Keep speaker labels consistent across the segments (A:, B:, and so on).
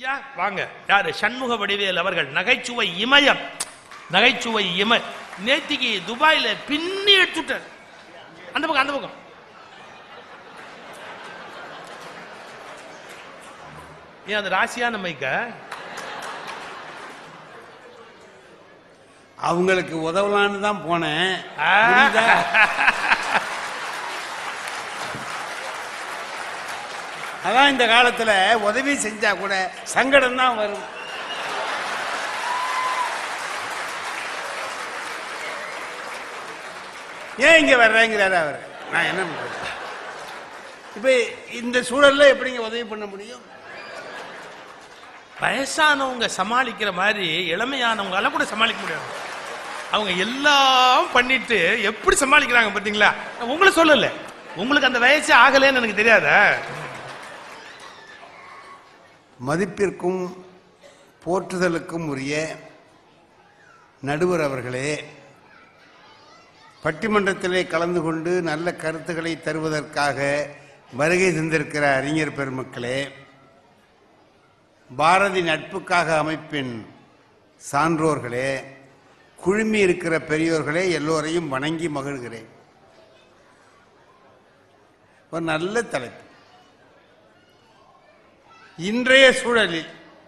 A: ஐயா வாங்க யாரு சண்முக வடிவேல் அவர்கள் நகைச்சுவை இமயம் நகைச்சுவை இம நேத்திக்கு துபாயில பின்னி எடுத்துட்டார் அந்த பக்கம் அந்த பக்கம் ஏன் அது ராசியான மைக்க
B: அவங்களுக்கு உதவலான்னு தான் போனேன்
A: ஆ.
B: முடியுதா? அதான் இந்த காலத்துல உதவி செஞ்சா கூட சங்கடம் தான் வரும் ஏன் இங்க வர்றேங்கிறாரு அவர் நான் என்ன பண்றது இப்ப இந்த சூழல்ல எப்படிங்க உதவி பண்ண முடியும்
A: வயசானவங்க சமாளிக்கிற மாதிரி இளமையானவங்களால கூட சமாளிக்க முடியாது அவங்க எல்லாம் பண்ணிட்டு எப்படி சமாளிக்கிறாங்க பாத்தீங்களா நான் உங்களை சொல்லல உங்களுக்கு அந்த வயசு ஆகலைன்னு எனக்கு தெரியாதா
B: மதிப்பிற்கும் போற்றுதலுக்கும் உரிய நடுவர் அவர்களே பட்டிமன்றத்திலே கலந்து கொண்டு நல்ல கருத்துக்களை தருவதற்காக வருகை தந்திருக்கிற அறிஞர் பெருமக்களே பாரதி நட்புக்காக அமைப்பின் சான்றோர்களே குழுமி இருக்கிற பெரியோர்களே எல்லோரையும் வணங்கி மகிழ்கிறேன் ஒரு நல்ல தலைப்பு இன்றைய சூழலில்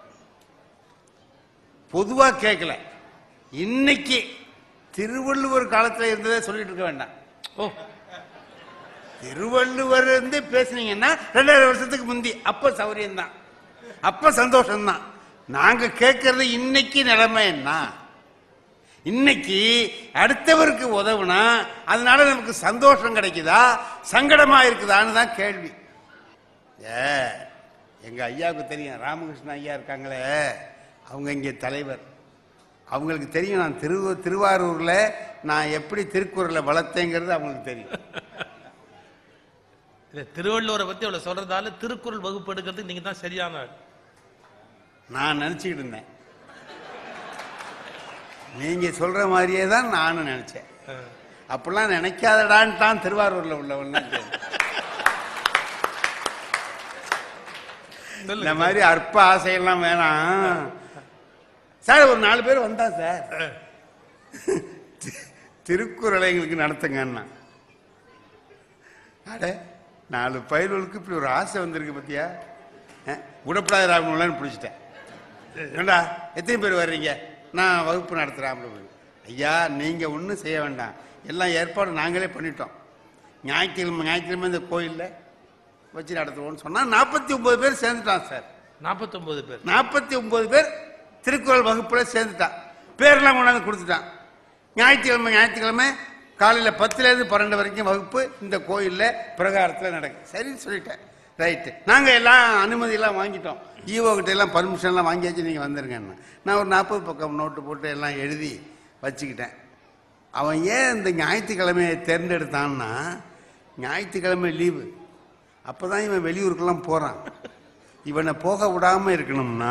B: பொதுவா கேட்கல இன்னைக்கு திருவள்ளுவர் காலத்துல இருந்ததே சொல்லிட்டு இருக்க வேண்டாம்
A: ஓ
B: திருவள்ளுவர் இருந்து பேசுனீங்கன்னா ரெண்டாயிரம் வருஷத்துக்கு முந்தி அப்ப சௌரியம் தான் அப்ப சந்தோஷம் தான் நாங்க கேட்கறது இன்னைக்கு நிலைமை என்ன இன்னைக்கு அடுத்தவருக்கு உதவுனா அதனால நமக்கு சந்தோஷம் கிடைக்குதா சங்கடமா இருக்குதான்னு தான் கேள்வி ஏ எங்க ஐயாவுக்கு தெரியும் ராமகிருஷ்ண ஐயா இருக்காங்களே அவங்க இங்கே தலைவர் அவங்களுக்கு தெரியும் நான் திரு திருவாரூர்ல நான் எப்படி திருக்குறளை வளர்த்தேங்கிறது அவங்களுக்கு தெரியும்
A: இல்ல, திருவள்ளுவரை பத்தி அவ்வளவு சொல்றதால திருக்குறள் வகுப்பு எடுக்கிறதுக்கு நீங்க தான் சரியான ஆள்
B: நான் நினைச்சுக்கிட்டு இருந்தேன் நீங்க சொல்ற மாதிரியே தான் நானும் நினைச்சேன் அப்படிலாம் நினைக்காதடான்ட்டான் திருவாரூர்ல உள்ளவன் இந்த மாதிரி அற்ப ஆசையெல்லாம் வேணாம் சார் ஒரு நாலு பேர் வந்தா சார் திருக்குறளை எங்களுக்கு நடத்துங்கன்னா அட நாலு பயல்களுக்கு இப்படி ஒரு ஆசை வந்திருக்கு பத்தியா உடப்படாத ராமன் பிடிச்சிட்டேன் ஏண்டா எத்தனை பேர் வர்றீங்க நான் வகுப்பு நடத்துகிறேன் அப்படின்னு ஐயா நீங்கள் ஒன்றும் செய்ய வேண்டாம் எல்லாம் ஏற்பாடு நாங்களே பண்ணிட்டோம் ஞாயிற்றுக்கிழமை ஞாயிற்றுக்கிழமை இந்த கோயிலில் வச்சு நடத்துவோம்னு சொன்னால் நாற்பத்தி ஒன்பது பேர் சேர்ந்துட்டான் சார்
A: நாற்பத்தொன்பது பேர்
B: நாற்பத்தி ஒன்பது பேர் திருக்குறள் வகுப்புல சேர்ந்துட்டான் பேர்லாம் கொண்டாந்து கொடுத்துட்டான் ஞாயிற்றுக்கிழமை ஞாயிற்றுக்கிழமை காலையில் பத்துலேருந்து பன்னெண்டு வரைக்கும் வகுப்பு இந்த கோயிலில் பிரகாரத்தில் நடக்கும் சரின்னு சொல்லிட்டேன் ரைட்டு நாங்கள் எல்லாம் அனுமதியெல்லாம் வாங்கிட்டோம் ஈவோ கிட்ட எல்லாம் பர்மிஷன்லாம் வாங்கியாச்சு நீங்கள் வந்துருங்கன்னு நான் ஒரு நாற்பது பக்கம் நோட்டு போட்டு எல்லாம் எழுதி வச்சுக்கிட்டேன் அவன் ஏன் இந்த ஞாயிற்றுக்கிழமையை தேர்ந்தெடுத்தான்னா ஞாயிற்றுக்கிழமை லீவு அப்போ தான் இவன் வெளியூருக்கெல்லாம் போகிறான் இவனை போக விடாம இருக்கணும்னா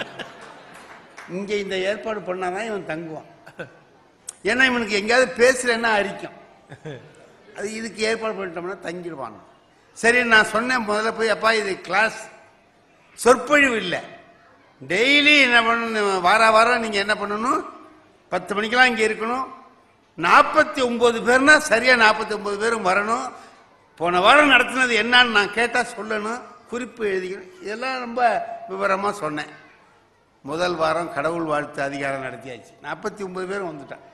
B: இங்க இந்த ஏற்பாடு பண்ணாதான் இவன் தங்குவான் ஏன்னா இவனுக்கு எங்கேயாவது பேசுறேன்னா அரிக்கும் அது இதுக்கு ஏற்பாடு பண்ணிட்டோம்னா தங்கிடுவான் சரி நான் சொன்னேன் முதல்ல போய் அப்பா இது கிளாஸ் சொற்பொழிவு இல்லை டெய்லி என்ன பண்ணணும் வார வாரம் நீங்க என்ன பண்ணணும் பத்து மணிக்கெல்லாம் இங்க இருக்கணும் நாற்பத்தி ஒன்பது பேர்னா சரியா நாற்பத்தி ஒன்பது பேரும் வரணும் போன வாரம் நடத்தினது என்னன்னு நான் கேட்டா சொல்லணும் குறிப்பு எழுதிக்கணும் இதெல்லாம் ரொம்ப விவரமா சொன்னேன் முதல் வாரம் கடவுள் வாழ்த்து அதிகாரம் நடத்தியாச்சு நாற்பத்தி ஒன்பது பேரும் வந்துட்டான்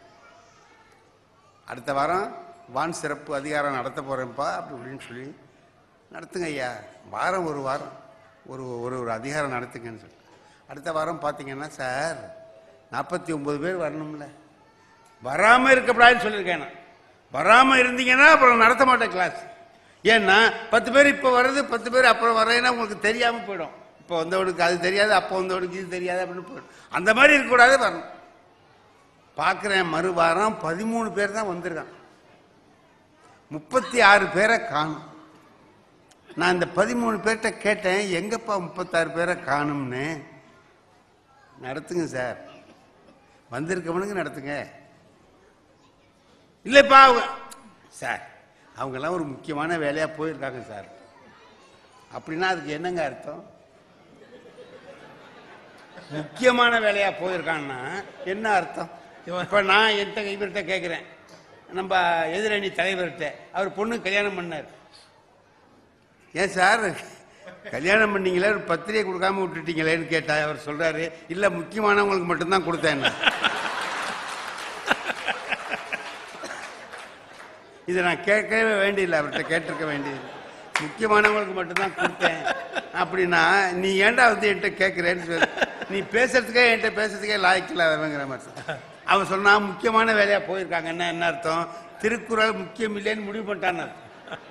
B: அடுத்த வாரம் வான் சிறப்பு அதிகாரம் நடத்த போறேன்ப்பா அப்படி இப்படின்னு சொல்லி நடத்துங்க ஐயா வாரம் ஒரு வாரம் ஒரு ஒரு ஒரு அதிகாரம் நடத்துங்கன்னு சொல்லி அடுத்த வாரம் பார்த்தீங்கன்னா சார் நாற்பத்தி ஒன்பது பேர் வரணும்ல வராமல் இருக்கக்கூடாதுன்னு சொல்லியிருக்கேன் நான் வராமல் இருந்தீங்கன்னா அப்புறம் நடத்த மாட்டேன் கிளாஸ் ஏன்னா பத்து பேர் இப்போ வர்றது பத்து பேர் அப்புறம் வர்றேன்னா உங்களுக்கு தெரியாமல் போயிடும் இப்போ வந்தவனுக்கு அது தெரியாது அப்போ வந்தவனுக்கு இது தெரியாது அப்படின்னு போயிடும் அந்த மாதிரி இருக்கக்கூடாது வரணும் பார்க்குறேன் மறு வாரம் பதிமூணு பேர் தான் வந்திருக்கான் முப்பத்தி ஆறு பேரை காணும் நான் இந்த பதிமூணு பேர்கிட்ட கேட்டேன் எங்கப்பா முப்பத்தாறு பேரை காணும்னு நடத்துங்க சார் வந்திருக்கவனுக்கு நடத்துங்க இல்லைப்பா அவங்க சார் அவங்கெல்லாம் ஒரு முக்கியமான வேலையாக போயிருக்காங்க சார் அப்படின்னா அதுக்கு என்னங்க அர்த்தம் முக்கியமான வேலையா போயிருக்கான்னா என்ன அர்த்தம்
A: இவன்
B: இப்ப நான் என்கிட்ட இவர்கிட்ட கேட்கிறேன் நம்ம எதிரணி தலைவர்கிட்ட அவர் பொண்ணு கல்யாணம் பண்ணார் ஏன் சார் கல்யாணம் பண்ணீங்களே ஒரு பத்திரிகை கொடுக்காம விட்டுட்டீங்களேன்னு கேட்டா அவர் சொல்றாரு இல்ல முக்கியமானவங்களுக்கு மட்டும்தான் கொடுத்தேன் இதை நான் கேட்கவே வேண்டியதில்லை அவர்கிட்ட கேட்டிருக்க வேண்டியது முக்கியமானவங்களுக்கு மட்டும்தான் கொடுத்தேன் அப்படின்னா நீ ஏன்டா வந்து என்கிட்ட கேட்கிறேன்னு சொல்லு நீ பேசுறதுக்கே என்கிட்ட பேசுறதுக்கே லாய்க்கில்லாதவங்கிற மாதிரி சொன்னான். அவன் சொன்னா முக்கியமான வேலையா போயிருக்காங்கன்னா என்ன அர்த்தம் திருக்குறள் முக்கியம் இல்லைன்னு முடிவு பண்ணிட்டான்னு அர்த்தம்.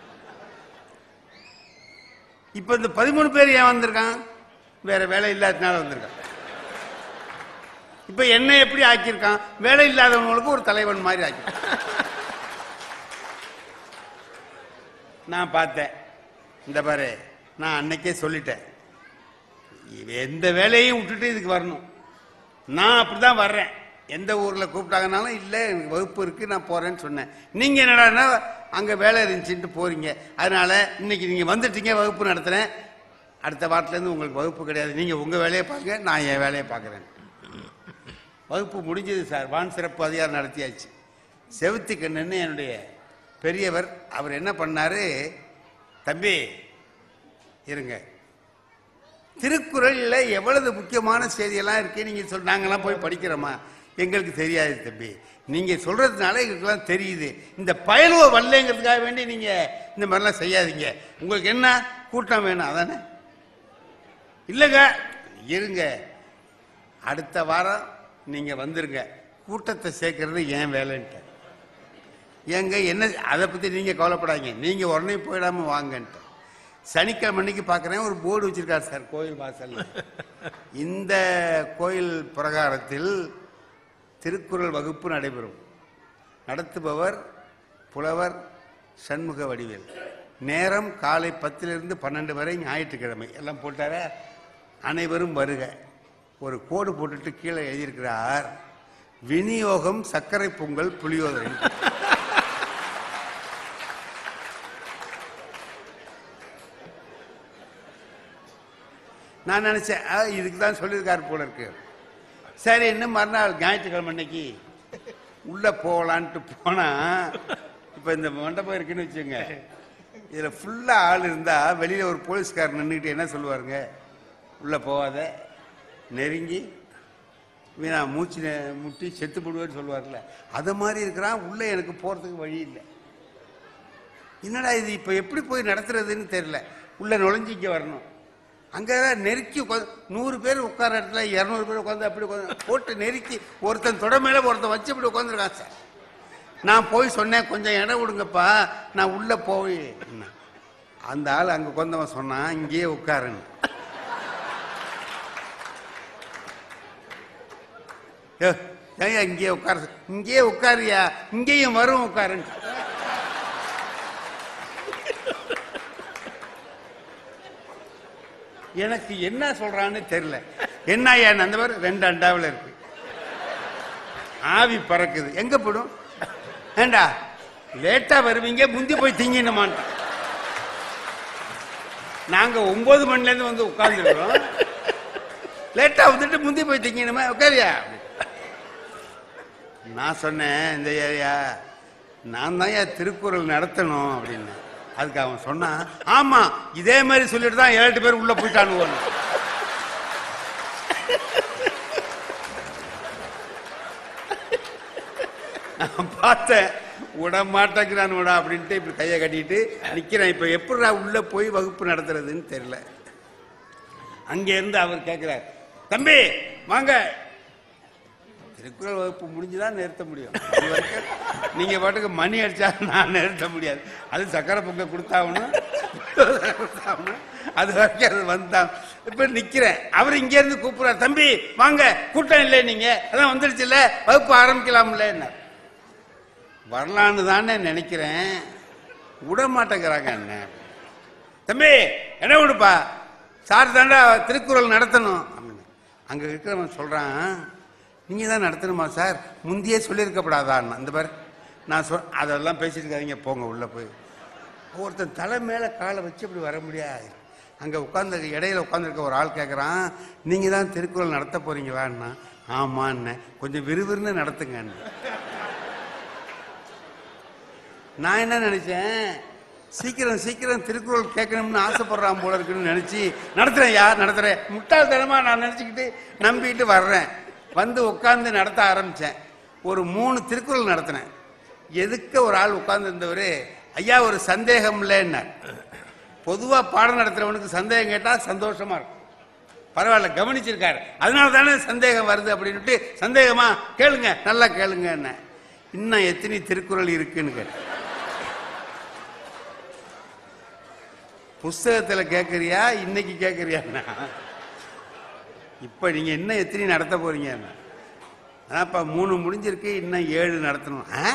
B: இப்ப இந்த பதிமூணு பேர் ஏன் வந்திருக்கான் வேற வேலை இல்லாததுனால வந்திருக்கான் இப்ப என்ன எப்படி ஆக்கியிருக்கான் வேலை இல்லாதவங்களுக்கு ஒரு தலைவன் மாதிரி ஆக்கியிருக்கான் நான் பார்த்தேன் இந்த பாரு நான் அன்னைக்கே சொல்லிட்டேன் இவன் எந்த வேலையும் விட்டுட்டு இதுக்கு வரணும் நான் அப்படிதான் வர்றேன் எந்த ஊர்ல கூப்பிட்டாங்கனாலும் இல்லை எனக்கு வகுப்பு இருக்கு நான் போறேன்னு சொன்னேன் நீங்க என்னடான்னா அங்க வேலை இருந்துச்சுன்ட்டு போறீங்க அதனால இன்னைக்கு நீங்க வந்துட்டீங்க வகுப்பு நடத்துறேன் அடுத்த வாரத்துல இருந்து உங்களுக்கு வகுப்பு கிடையாது நீங்க உங்க வேலையை பாருங்க நான் என் வேலையை பார்க்கறேன் வகுப்பு முடிஞ்சது சார் வான் சிறப்பு அதிகாரம் நடத்தியாச்சு செவுத்தி கண்ணுன்னு என்னுடைய பெரியவர் அவர் என்ன பண்ணாரு தம்பி இருங்க திருக்குறள்ல எவ்வளவு முக்கியமான செய்தியெல்லாம் இருக்கு நீங்க சொல் நாங்கெல்லாம் போய் படிக்கிறோமா எங்களுக்கு தெரியாது தம்பி நீங்க சொல்றதுனால எங்களுக்குலாம் தெரியுது இந்த பயலுவ வரலைங்கிறதுக்காக வேண்டி நீங்க இந்த மாதிரிலாம் செய்யாதீங்க உங்களுக்கு என்ன கூட்டம் வேணும் அதானே இல்லைங்க இருங்க அடுத்த வாரம் நீங்க வந்துருங்க கூட்டத்தை சேர்க்கறது ஏன் வேலைன்ட்டு ஏங்க என்ன அதை பத்தி நீங்க கவலைப்படாதீங்க நீங்க உடனே போயிடாம வாங்கன்ட்டு சனிக்கிழமை அன்னைக்கு பார்க்குறேன் ஒரு போர்டு வச்சிருக்காரு சார் கோயில் வாசல்ல இந்த கோயில் பிரகாரத்தில் திருக்குறள் வகுப்பு நடைபெறும் நடத்துபவர் புலவர் சண்முக வடிவேல் நேரம் காலை பத்திலிருந்து பன்னெண்டு வரை ஞாயிற்றுக்கிழமை எல்லாம் போட்டார அனைவரும் வருக ஒரு கோடு போட்டுட்டு கீழே எழுதியிருக்கிறார் விநியோகம் சர்க்கரை பொங்கல் புளியோதரை நான் நினைச்சேன் ஆ, இதுக்கு தான் சொல்லியிருக்காரு போல இருக்கு சரி இன்னும் மறுநாள் ஞாயிற்றுக்கிழமை அன்னைக்கு உள்ள போகலான்ட்டு போனா இப்ப இந்த மண்டபம் இருக்குன்னு வச்சுங்க இதுல ஃபுல்லா ஆள் இருந்தா வெளியில ஒரு போலீஸ்காரர் நின்றுக்கிட்டு என்ன சொல்லுவாருங்க உள்ள போகாத நெருங்கி வீணா மூச்சு நெ- முட்டி செத்து போடுவேன்னு சொல்லுவார்ல அது மாதிரி இருக்கிறான் உள்ள எனக்கு போறதுக்கு வழி இல்லை என்னடா இது இப்ப எப்படி போய் நடத்துறதுன்னு தெரியல உள்ள நுழைஞ்சு இங்க வரணும் அங்கதான் நெருக்கி உட்காந்து நூறு பேர் உட்கார இடத்துல இருநூறு பேர் உட்காந்து அப்படி உட்காந்து போட்டு நெருக்கி ஒருத்தன் தொட மேல ஒருத்தன் வச்சு இப்படி உட்காந்துருக்கான் சார் நான் போய் சொன்னேன் கொஞ்சம் இடம் விடுங்கப்பா நான் உள்ள போய் அந்த ஆள் அங்க உட்காந்தவன் சொன்னான் இங்கேயே உட்காருன்னு ஏ, ஏய்யா இங்கேயே உட்காரு இங்கேயே உட்காருயா இங்கேயும் வரும் உட்காருன்னு எனக்கு என்ன சொல்றான்னு தெரியல என்ன ஏன் அந்த மாதிரி ரெண்டு அண்டாவில் இருக்கு ஆவி பறக்குது எங்க போடும் ஏண்டா லேட்டா வருவீங்க முந்தி போய் திங்கினுமான் நாங்க ஒன்பது மணில இருந்து வந்து உட்கார்ந்துருக்கோம் லேட்டா வந்துட்டு முந்தி போய் திங்கணுமா உட்காரியா நான் சொன்னேன் இந்த ஏரியா நான் தான் ஏன் திருக்குறள் நடத்தணும் அப்படின்னு அதுக்கு அவன் சொன்னான் ஆமா இதே மாதிரி சொல்லிட்டு தான் ஏழு பேர் உள்ள போயிட்டானுவோம் நான் பார்த்தேன் விட மாட்டேங்கிறான் விடா அப்படின்ட்டு இப்படி கையை கட்டிட்டு நிக்கிறேன் இப்ப எப்படிடா உள்ள போய் வகுப்பு நடத்துறதுன்னு தெரியல அங்க இருந்து அவர் கேட்கிறார் தம்பி வாங்க திருக்குறள் வகுப்பு முடிஞ்சுதான் நிறுத்த முடியும் அது வரைக்கும் நீங்க பாட்டுக்கு மணி அடிச்சா நான் நிறுத்த முடியாது அது சக்கரை பொங்க கொடுத்தாகணும் கொடுத்தாகணும் அது வரைக்கும் அது வந்தான் இப்ப நிக்கிறேன் அவர் இங்க இருந்து கூப்பிடுறார் தம்பி வாங்க கூட்டம் இல்லை நீங்க அதான் வந்துடுச்சுல்ல வகுப்பு ஆரம்பிக்கலாம்ல என்ன வரலான்னு தானே நினைக்கிறேன் விட மாட்டேங்கிறாங்க என்ன தம்பி என்ன விடுப்பா சார் தாண்டா திருக்குறள் நடத்தணும் அப்படின்னு. அங்க இருக்கிறவன் சொல்றான் நீங்க தான் நடத்தணுமா சார் முந்தியே சொல்லியிருக்கப்படாதான் அந்த பாரு நான் சொல் அதெல்லாம் பேசிட்டு இருக்காதீங்க போங்க உள்ள போய் ஒருத்தன் தலை மேல காலை வச்சு இப்படி வர முடியாது அங்கே உட்காந்து இடையில உட்காந்துருக்க ஒரு ஆள் கேட்குறான் நீங்கள் தான் திருக்குறள் நடத்த போறீங்களான்னா ஆமான்னு கொஞ்சம் விறுவிறுன்னு நடத்துங்கன்னு நான் என்ன நினைச்சேன் சீக்கிரம் சீக்கிரம் திருக்குறள் கேட்கணும்னு ஆசைப்படுறான் போல இருக்குன்னு நினைச்சு நடத்துறேன் யார் நடத்துறேன் முட்டாள்தனமா நான் நினைச்சுக்கிட்டு நம்பிட்டு வர்றேன் வந்து உட்காந்து நடத்த ஆரம்பிச்சேன் ஒரு மூணு திருக்குறள் நடத்தினேன் எதுக்க ஒரு ஆள் உட்கார்ந்து இருந்தவர் ஐயா ஒரு சந்தேகம் இல்லைன்னார் பொதுவா பாடம் நடத்துறவனுக்கு சந்தேகம் கேட்டா சந்தோஷமா இருக்கும் பரவாயில்ல கவனிச்சிருக்காரு அதனால தானே சந்தேகம் வருது அப்படின்னுட்டு சந்தேகமா கேளுங்க நல்லா கேளுங்க என்ன இன்னும் எத்தனை திருக்குறள் இருக்குன்னு கேட்டேன் புஸ்தகத்துல கேட்கறியா இன்னைக்கு கேட்கறியாண்ணா இப்ப நீங்க என்ன எத்தனை நடத்த போறீங்க அதான்ப்பா மூணு முடிஞ்சிருக்கு இன்னும் ஏழு நடத்தணும் ஆ?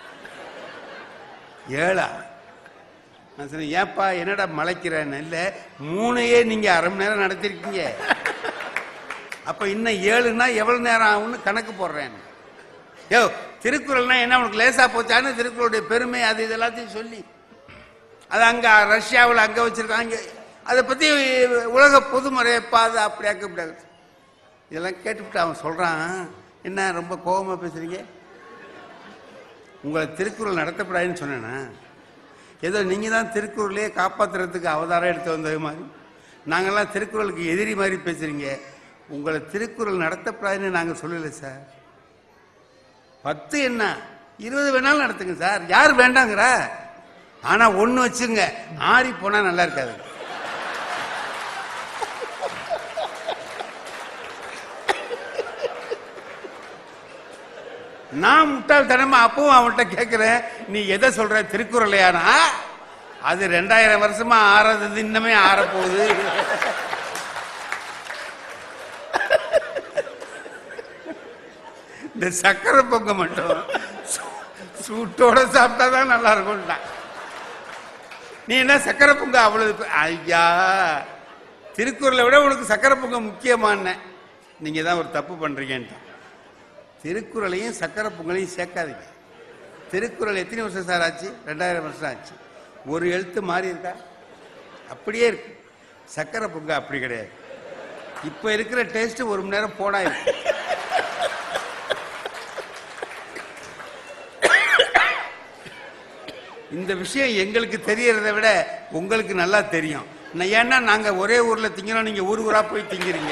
B: ஏழா நான் சொன்னேன் ஏப்பா என்னடா மலைக்கிறேன்னு இல்லை மூணையே நீங்க அரை மணி நேரம் நடத்திருக்கீங்க அப்ப இன்னும் ஏழுனா எவ்வளவு நேரம் ஆகும்னு கணக்கு போடுறேன் யோ திருக்குறள்னா என்ன உனக்கு லேசா போச்சான்னு திருக்குறளுடைய பெருமை அது இது எல்லாத்தையும் சொல்லி அது அங்க ரஷ்யாவில் அங்க வச்சிருக்காங்க அதை பத்தி உலக பொதுமுறையப்பா அது அப்படியாக்க இப்படியாக்க இதெல்லாம் கேட்டுவிட்டு அவன் சொல்றான் என்ன ரொம்ப கோபமா பேசுறீங்க உங்களை திருக்குறள் நடத்தப்படாதுன்னு சொன்னேனா ஏதோ நீங்க தான் திருக்குறளையே காப்பாத்துறதுக்கு அவதாரம் எடுத்து வந்தது மாதிரி நாங்கெல்லாம் திருக்குறளுக்கு எதிரி மாதிரி பேசுறீங்க உங்களை திருக்குறள் நடத்தப்படாதுன்னு நாங்க சொல்லலை சார் பத்து என்ன இருபது வேணாலும் நடத்துங்க சார் யார் வேண்டாங்கிற ஆனா ஒண்ணு வச்சுங்க ஆறி போனா நல்லா இருக்காது நான் முட்டாள்தனமா அப்பவும் அவன்கிட்ட கேட்கிறேன் நீ எதை சொல்ற திருக்குறளையானா அது ரெண்டாயிரம் வருஷமா ஆறது இன்னமே ஆறப்போகுது இந்த சக்கரை பொங்க மட்டும் சூ- சூட்டோட சாப்பிட்டா தான் நல்லா இருக்கும்டா நீ என்ன சக்கரை பொங்க அவ்வளவு பெ- ஐயா திருக்குறளை விட உனக்கு சக்கரை பொங்க முக்கியமான நீங்க தான் ஒரு தப்பு பண்றீங்கன்ட்டு திருக்குறளையும் சக்கரை பொங்கலையும் சேர்க்காதீங்க திருக்குறள் எத்தனை வருஷம் சார் ஆச்சு ரெண்டாயிரம் வருஷம் ஆச்சு ஒரு எழுத்து மாறி இருக்கா அப்படியே இருக்கு சக்கரை பொங்க அப்படி கிடையாது இப்ப இருக்கிற டேஸ்ட் ஒரு மணி நேரம் போடா இருக்கு இந்த விஷயம் எங்களுக்கு தெரியறதை விட உங்களுக்கு நல்லா தெரியும் நான் ஏன்னா நாங்க ஒரே ஊர்ல திங்கிறோம் நீங்க ஊர் ஊரா போய் திங்கிறீங்க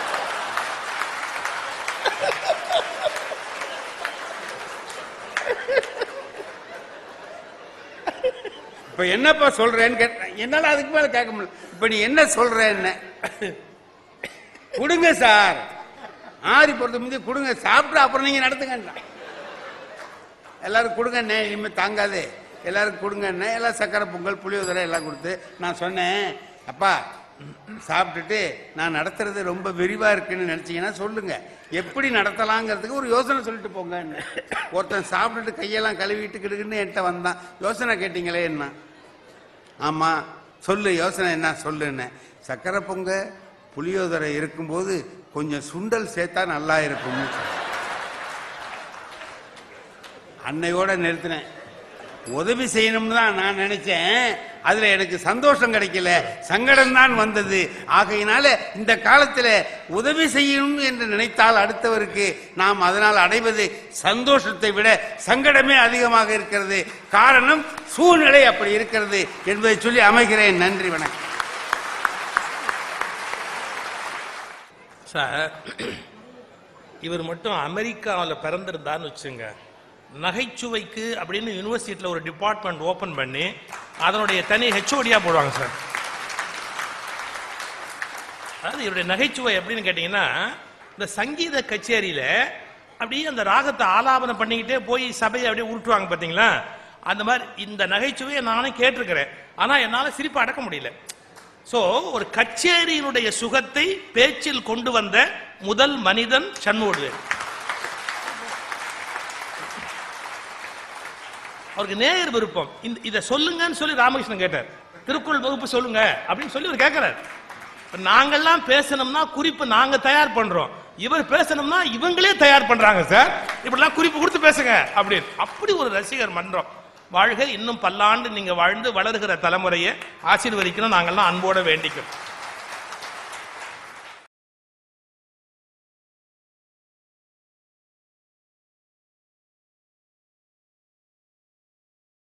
B: இப்ப என்னப்பா சொல்றேன்னு கேட்டேன் என்னால அதுக்கு மேல கேட்க முடியல இப்ப நீ என்ன சொல்றேன்னு கொடுங்க சார் ஆறி போறது முந்தைய கொடுங்க சாப்பிட்டு அப்புறம் நீங்க நடத்துங்க எல்லாரும் கொடுங்கண்ணே இனிமே தாங்காது எல்லாரும் கொடுங்கண்ணே எல்லாம் சக்கரை பொங்கல் புளியோதரை எல்லாம் கொடுத்து நான் சொன்னேன் அப்பா சாப்பிட்டுட்டு நான் நடத்துறது ரொம்ப விரிவா இருக்குன்னு நினைச்சீங்கன்னா சொல்லுங்க எப்படி நடத்தலாங்கிறதுக்கு ஒரு யோசனை சொல்லிட்டு போங்க ஒருத்தன் சாப்பிட்டுட்டு கையெல்லாம் கழுவிட்டு கிடுக்குன்னு என்கிட்ட வந்தான் யோசனை கேட்டீங்களே என்ன ஆமா சொல்லு யோசனை என்ன சொல்லுன்னு சக்கரை பொங்க புளியோதரை இருக்கும்போது கொஞ்சம் சுண்டல் சேர்த்தா நல்லா இருக்கும்னு சொன்னான். அன்னையோட நிறுத்தினேன் உதவி செய்யணும்னு தான் நான் நினைச்சேன் அதுல எனக்கு சந்தோஷம் கிடைக்கல சங்கடம் தான் வந்தது ஆகையினால இந்த காலத்துல உதவி செய்யணும் என்று நினைத்தால் அடுத்தவருக்கு நாம் அதனால் அடைவது சந்தோஷத்தை விட சங்கடமே அதிகமாக இருக்கிறது காரணம் சூழ்நிலை அப்படி இருக்கிறது என்பதை சொல்லி அமைகிறேன் நன்றி வணக்கம்
A: சார் இவர் மட்டும் அமெரிக்காவில் பிறந்திருந்தான்னு வச்சுங்க நகைச்சுவைக்கு அப்படின்னு யூனிவர்சிட்டியில் ஒரு டிபார்ட்மெண்ட் ஓபன் பண்ணி அதனுடைய தனி ஹெச்ஓடியா போடுவாங்க சார் அதாவது இவருடைய நகைச்சுவை எப்படின்னு கேட்டிங்கன்னா இந்த சங்கீத கச்சேரியில அப்படியே அந்த ராகத்தை ஆலாபனம் பண்ணிக்கிட்டே போய் சபையை அப்படியே உருட்டுவாங்க பார்த்தீங்களா அந்த மாதிரி இந்த நகைச்சுவையை நானும் கேட்டிருக்கிறேன் ஆனா என்னால சிரிப்பு அடக்க முடியல சோ ஒரு கச்சேரியினுடைய சுகத்தை பேச்சில் கொண்டு வந்த முதல் மனிதன் சண்முகவேல் அவருக்கு நேயர் விருப்பம் இந்த இதை சொல்லுங்கன்னு சொல்லி ராமகிருஷ்ணன் கேட்டார் திருக்குறள் வகுப்பு சொல்லுங்க அப்படின்னு சொல்லி அவர் கேட்கிறார் இப்ப நாங்கெல்லாம் பேசணும்னா குறிப்பு நாங்க தயார் பண்றோம் இவர் பேசணும்னா இவங்களே தயார் பண்றாங்க சார் இப்படிலாம் குறிப்பு கொடுத்து பேசுங்க அப்படின்னு அப்படி ஒரு ரசிகர் மன்றம் வாழ்க இன்னும் பல்லாண்டு நீங்க வாழ்ந்து வளர்கிற தலைமுறையை ஆசீர்வதிக்கணும் நாங்கள்லாம் அன்போட வேண்டிக்கிறோம்